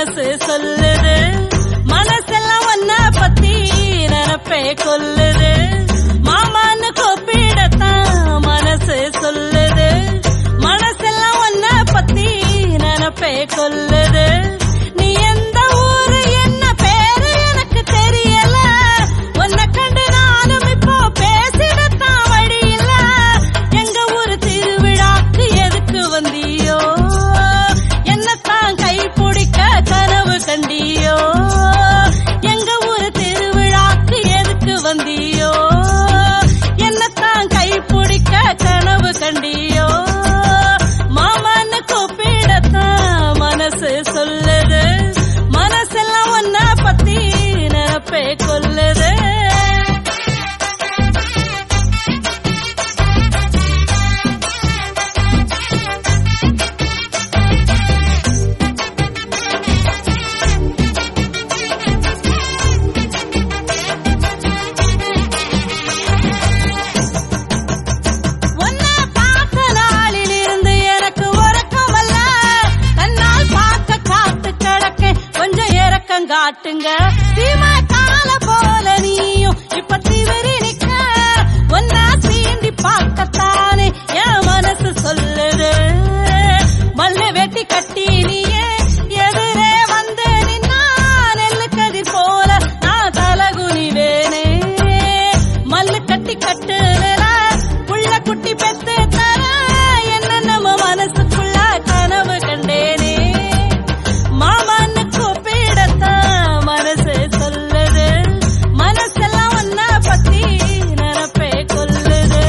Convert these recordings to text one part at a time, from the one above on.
மனசு சொல்லுது மனசெல்லாம் ஒன்ன பத்தி நினப்பே கொல்லுது மாமான்னு கூப்பிடத்தான் மனசு சொல்லுது மனசெல்லாம் ஒன்ன பத்தி நினப்பே கொல்லுது நீ எந்த ஊரு என்ன பேரு எனக்கு தெரியல உன்னை கண்டு நானும் இப்போ பேசிடத்தான் வழி இல்ல எங்க ஊரு திருவிழாக்கு எதுக்கு வந்தியோ என்னத்தான் கை பிடிக்க கனவு கண்டியோ எங்க ஊரு திருவிழாக்கு எதுக்கு வந்தியோ என்னத்தான் கை பிடிக்க கனவு கண்டியோ மாமான்னு கூப்பிடத்தான் மனசு சொல்லுது மனசெல்லாம் ஒன்ன பத்தி நினப்பே கொல்லுது உன்னை பார்த்த நாளிலிருந்து எனக்கு உறக்கமல்ல கண்ணால் பார்க்க காத்து கிடக்க கொஞ்சம் இறக்கம் காட்டுங்க சீமா கால போல நீயும் இப்ப திவறி நிக்க ஒன்னா சீண்டி பார்க்கத்தானே என் மனசு சொல்லுது மல்லு வெட்டி கட்டி நீயே எதிரே வந்து நின்னா நெல்லு கதிர் போல நான் தலகுனிவேனே மல்லு கட்டி கட்டுல புள்ள குட்டி பெத்து தர என்ன நம்ம மனசுக்குள்ள கனவு கண்டேனே மாமான்னு கூப்பிடத்தான் மனசு சொல்லுது மனசெல்லாம் ஒன்ன பத்தி நினப்பே கொல்லுது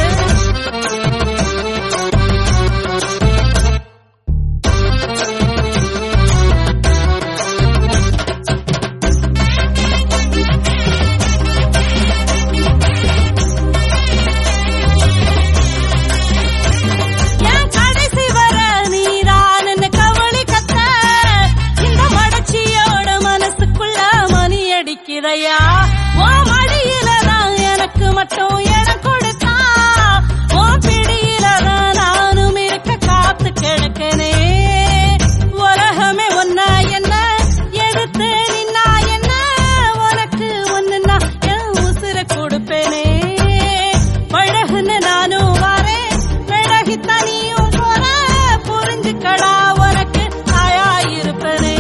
என் கடைசி வர நீதான்னு கவலி கத்த இந்த மடச்சியோட மனசுக்குள்ள மணி அடிக்கிறையா ஓ மடியில தான் எனக்கு மட்டும் இடம் கொடுத்தா ஓ பிடியில தான் நானும் இருக்க காத்து கிடக்கனே உலகமே ஒன்னா என்ன எடுத்து நின்னா என்ன உனக்கு ஒண்ணுன்னா என் உசுர கொடுப்பேனே பழகுன்னு நானும் வரேன் பழகி தனியும் போற புரிஞ்சுக்கடா உனக்கு தாயாயிருப்பனே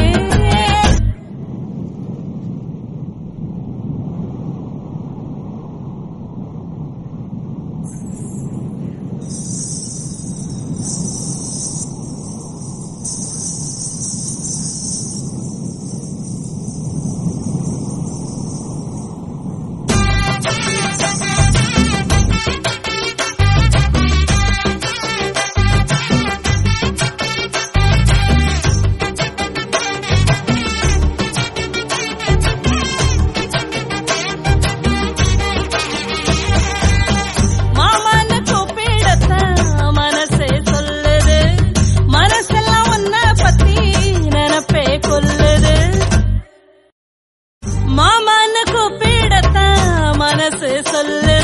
மாமான்னு கூப்பிடத்தான் மனசே சொல்லுது மனசெல்லாம் ஒன்ன பத்தி நினப்பே கொல்லுது மாமான்னு கூப்பிடத்தான் மனசு சொல்லுது